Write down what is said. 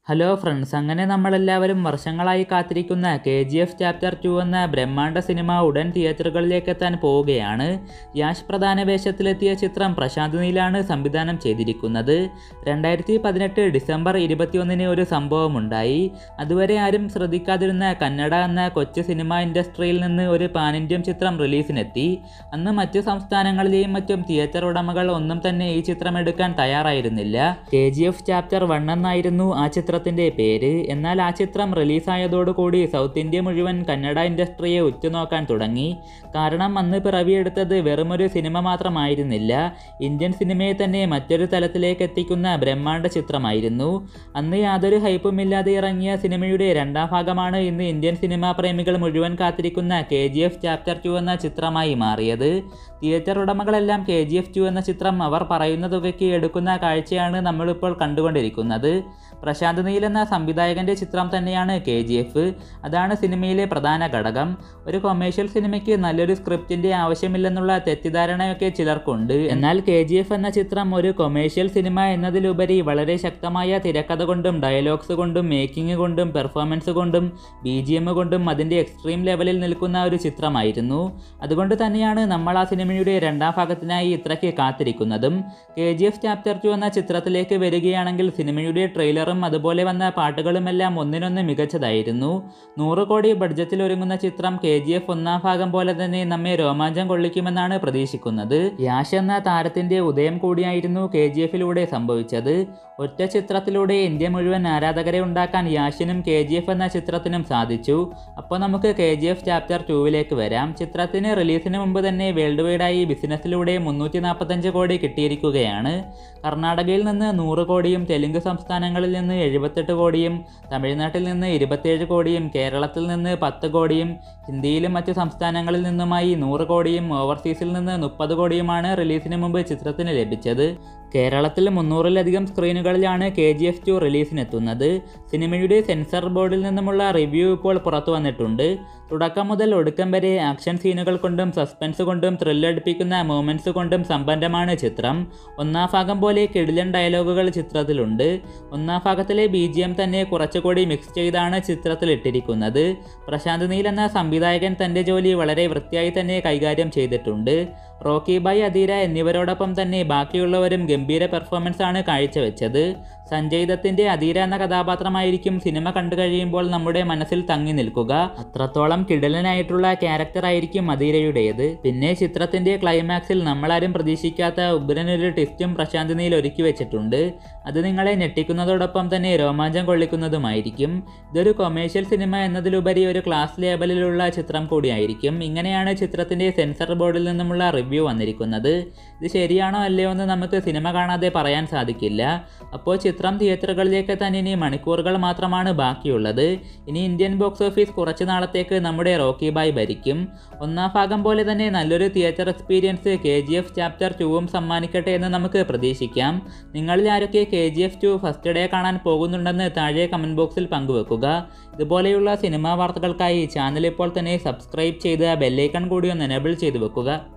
hello friends അങ്ങനെ നമ്മളെല്ലാവരും വർഷങ്ങളായി കാത്തിരിക്കുന്ന K G F chapter two എന്ന ബ്രഹ്മാണ്ഡ സിനിമ ഉടൻ തിയേറ്ററുകളിലേക്ക് എത്താൻ പോവുകയാണ് യാഷ് പ്രധാന വേഷത്തിലെത്തിയ ചിത്രം പ്രശാന്ത് നീലാണ് സംവിധാനം ചെയ്തിരിക്കുന്നത് രണ്ടായിരത്തി പതിനെട്ട് ഡിസംബർ ഇരുപത്തിയൊന്നിന് ഒരു സംഭവമുണ്ടായി അതുവരെ ആരും ശ്രദ്ധിക്കാതിരുന്ന കന്നഡ എന്ന കൊച്ചു സിനിമ ഇൻഡസ്ട്രിയിൽ നിന്ന് ഒരു പാൻ ഇന്ത്യൻ ചിത്രം റിലീസിനെത്തി അന്ന് മറ്റ് സംസ്ഥാനങ്ങളിലെയും മറ്റും തിയേറ്റർ ഉടമകൾ ഒന്നും തന്നെ ഈ ചിത്രം എടുക്കാൻ തയ്യാറായിരുന്നില്ല K G F chapter one എന്നായിരുന്നു ആ ചിത്രത്തിന്റെ പേര് എന്നാൽ ആ ചിത്രം റിലീസായതോടുകൂടി സൗത്ത് ഇന്ത്യ മുഴുവൻ കന്നഡ ഇൻഡസ്ട്രിയെ ഉറ്റുനോക്കാൻ തുടങ്ങി കാരണം അന്ന് പിറവിയെടുത്തത് വെറുമൊരു സിനിമ മാത്രമായിരുന്നില്ല ഇന്ത്യൻ സിനിമയെ തന്നെ മറ്റൊരു തലത്തിലേക്ക് എത്തിക്കുന്ന ബ്രഹ്മാണ്ഡ ചിത്രമായിരുന്നു അന്ന് യാതൊരു ഹൈപ്പുമില്ലാതെ ഇറങ്ങിയ സിനിമയുടെ രണ്ടാം ഭാഗമാണ് ഇന്ന് ഇന്ത്യൻ സിനിമാ പ്രേമികൾ മുഴുവൻ കാത്തിരിക്കുന്ന K G F chapter two എന്ന ചിത്രമായി മാറിയത് തിയേറ്റർ ഉടമകളെല്ലാം കെ ജി എഫ് ടു എന്ന ചിത്രം അവർ പറയുന്ന തുകയ്ക്ക് എടുക്കുന്ന കാഴ്ചയാണ് നമ്മളിപ്പോൾ കണ്ടുകൊണ്ടിരിക്കുന്നത് പ്രശാന്ത് നീൽ എന്ന സംവിധായകൻ്റെ ചിത്രം തന്നെയാണ് കെ ജി എഫ് അതാണ് സിനിമയിലെ പ്രധാന ഘടകം ഒരു കൊമേഴ്ഷ്യൽ സിനിമയ്ക്ക് നല്ലൊരു സ്ക്രിപ്റ്റിൻ്റെ ആവശ്യമില്ലെന്നുള്ള തെറ്റിദ്ധാരണയൊക്കെ ചിലർക്കുണ്ട് എന്നാൽ കെ ജി എഫ് എന്ന ചിത്രം ഒരു കൊമേഴ്ഷ്യൽ സിനിമ എന്നതിലുപരി വളരെ ശക്തമായ തിരക്കഥ കൊണ്ടും ഡയലോഗ്സ് കൊണ്ടും മേക്കിംഗ് കൊണ്ടും പെർഫോമൻസ് കൊണ്ടും ബി ജി എം കൊണ്ടും അതിൻ്റെ എക്സ്ട്രീം ലെവലിൽ നിൽക്കുന്ന ഒരു ചിത്രമായിരുന്നു അതുകൊണ്ട് തന്നെയാണ് നമ്മൾ ആ സിനിമയുടെ രണ്ടാം ഭാഗത്തിനായി ഇത്രയ്ക്ക് കാത്തിരിക്കുന്നതും K G F chapter two എന്ന ചിത്രത്തിലേക്ക് വരികയാണെങ്കിൽ സിനിമയുടെ ട്രെയിലറും അതുപോലെ വന്ന പാട്ടുകളുമെല്ലാം ഒന്നിനൊന്ന് മികച്ചതായിരുന്നു നൂറ് കോടി ബഡ്ജറ്റിൽ ഒരുങ്ങുന്ന ചിത്രം കെ ജി എഫ് ഒന്നാം ഭാഗം പോലെ തന്നെ നമ്മെ രോമാഞ്ചം കൊള്ളിക്കുമെന്നാണ് പ്രതീക്ഷിക്കുന്നത് യാഷ് എന്ന താരത്തിന്റെ ഉദയം കൂടിയായിരുന്നു കെ ജി എഫിലൂടെ സംഭവിച്ചത് ഒറ്റ ചിത്രത്തിലൂടെ ഇന്ത്യ മുഴുവൻ ആരാധകരെ ഉണ്ടാക്കാൻ യാഷിനും കെ ജി എഫ് എന്ന ചിത്രത്തിനും സാധിച്ചു അപ്പോൾ നമുക്ക് കെ ജി എഫ് ചാപ്റ്റർ ടൂവിലേക്ക് വരാം ചിത്രത്തിന് റിലീസിന് മുമ്പ് തന്നെ വേൾഡ് വൈഡായി ബിസിനസ്സിലൂടെ മുന്നൂറ്റി നാൽപ്പത്തഞ്ച് കോടി കിട്ടിയിരിക്കുകയാണ് കർണാടകയിൽ നിന്ന് നൂറ് കോടിയും തെലുങ്ക് സംസ്ഥാനങ്ങളിൽ നിന്ന് എഴുപത്തെട്ട് കോടിയും തമിഴ്നാട്ടിൽ നിന്ന് ഇരുപത്തിയേഴ് കോടിയും കേരളത്തിൽ നിന്ന് പത്ത് കോടിയും ഹിന്ദിയിലും മറ്റ് സംസ്ഥാനങ്ങളിൽ നിന്നുമായി നൂറ് കോടിയും ഓവർസീസിൽ നിന്ന് മുപ്പത് കോടിയുമാണ് റിലീസിന് മുമ്പ് ചിത്രത്തിന് ലഭിച്ചത് കേരളത്തിൽ മുന്നൂറിലധികം സ്ക്രീനുകളിലാണ് കെ ജി എഫ് ടു റിലീസിനെത്തുന്നത് സിനിമയുടെ സെൻസർ ബോർഡിൽ നിന്നുമുള്ള റിവ്യൂ ഇപ്പോൾ പുറത്തു വന്നിട്ടുണ്ട് തുടക്കം മുതൽ ഒടുക്കം വരെ ആക്ഷൻ സീനുകൾ കൊണ്ടും സസ്പെൻസ് കൊണ്ടും ത്രില്ലടിപ്പിക്കുന്ന മൂമെൻറ്റ്സ് കൊണ്ടും സമ്പന്നമാണ് ചിത്രം ഒന്നാം ഭാഗം പോലെ കിടിലൻ ഡയലോഗുകൾ ചിത്രത്തിലുണ്ട് ഒന്നാം ഭാഗത്തിലെ ബി ജി എം തന്നെ കുറച്ചുകൂടി മിക്സ് ചെയ്താണ് ചിത്രത്തിൽ ഇട്ടിരിക്കുന്നത് പ്രശാന്ത് നീൽ എന്ന സംവിധായകൻ തൻ്റെ ജോലി വളരെ വൃത്തിയായി തന്നെ കൈകാര്യം ചെയ്തിട്ടുണ്ട് റോക്കി ബായ് അധീര എന്നിവരോടൊപ്പം തന്നെ ബാക്കിയുള്ളവരും ഗംഭീര പെർഫോമൻസ് ആണ് കാഴ്ചവെച്ചത് സഞ്ജയ് ദത്തിൻ്റെ അധീര എന്ന കഥാപാത്രമായിരിക്കും സിനിമ കണ്ടു കഴിയുമ്പോൾ നമ്മുടെ മനസ്സിൽ തങ്ങി നിൽക്കുക അത്രത്തോളം കിടലനായിട്ടുള്ള ക്യാരക്ടർ ആയിരിക്കും അധീരയുടേത് പിന്നെ ചിത്രത്തിന്റെ ക്ലൈമാക്സിൽ നമ്മളാരും പ്രതീക്ഷിക്കാത്ത ഉഗ്രനൊരു ട്വിസ്റ്റും പ്രശാന്ത് നീൽ ഒരുക്കി വെച്ചിട്ടുണ്ട് അത് നിങ്ങളെ ഞെട്ടിക്കുന്നതോടൊപ്പം തന്നെ രോമാഞ്ചം കൊള്ളിക്കുന്നതുമായിരിക്കും ഇതൊരു കൊമേഴ്ഷ്യൽ സിനിമ എന്നതിലുപരി ഒരു ക്ലാസ് ലേബലിലുള്ള ചിത്രം കൂടിയായിരിക്കും ഇങ്ങനെയാണ് ചിത്രത്തിന്റെ സെൻസർ ബോർഡിൽ നിന്നുമുള്ള റിവ്യൂ വന്നിരിക്കുന്നത് ഇത് ശരിയാണോ അല്ലയോ എന്ന് നമുക്ക് സിനിമ കാണാതെ പറയാൻ സാധിക്കില്ല അപ്പോൾ ചിത്രം തിയേറ്ററുകളിലേക്ക് എത്താൻ ഇനി മണിക്കൂറുകൾ മാത്രമാണ് ബാക്കിയുള്ളത് ഇനി ഇന്ത്യൻ ബോക്സ് ഓഫീസ് കുറച്ച് നാളത്തേക്ക് നമ്മുടെ റോക്കി ബായ് ഭരിക്കും ഒന്നാം ഭാഗം പോലെ തന്നെ നല്ലൊരു theatre experience K G F chapter ടുവും സമ്മാനിക്കട്ടെ എന്ന് നമുക്ക് പ്രതീക്ഷിക്കാം നിങ്ങളിൽ ആരൊക്കെ K G F two first day കാണാൻ പോകുന്നുണ്ടെന്ന് താഴെ കമൻറ്റ് ബോക്സിൽ പങ്കുവെക്കുക ഇതുപോലെയുള്ള സിനിമാ വാർത്തകൾക്കായി ചാനൽ ഇപ്പോൾ തന്നെ സബ്സ്ക്രൈബ് ചെയ്ത് ബെല്ലൈക്കൺ കൂടി ഒന്ന് എനേബിൾ ചെയ്തു വെക്കുക